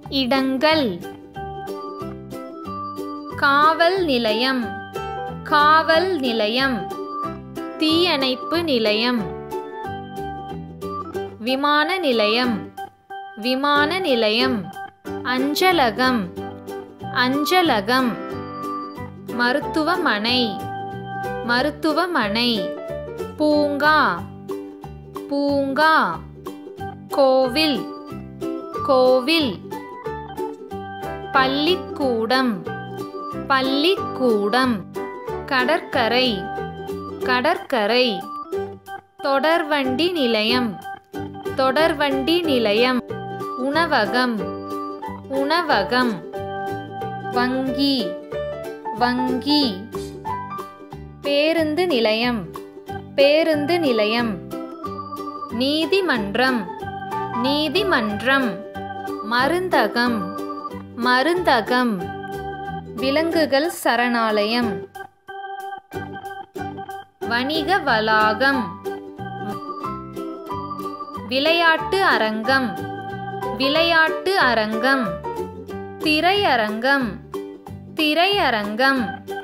இடங்கள் காவல் நிலையம் காவல் நிலையம் தீயணைப்பு நிலையம் விமான நிலையம் விமான நிலையம் அஞ்சலகம் அஞ்சலகம் மருத்துவமனை மருத்துவமனை பூங்கா பூங்கா கோவில் கோவில் பள்ளிக்கூடம் பள்ளிக்கூடம் கடற்கரை கடற்கரை தொடர்வண்டி நிலையம் தொடர்வண்டி நிலையம் உணவகம் உணவகம் வங்கி வங்கி பேருந்து நிலையம் பேருந்து நிலையம் நீதிமன்றம் நீதிமன்றம் மருந்தகம் மருந்தகம் விலங்குகள் சரணாலயம் வணிக வளாகம் விளையாட்டு அரங்கம் விளையாட்டு அரங்கம் திரையரங்கம் திரையரங்கம்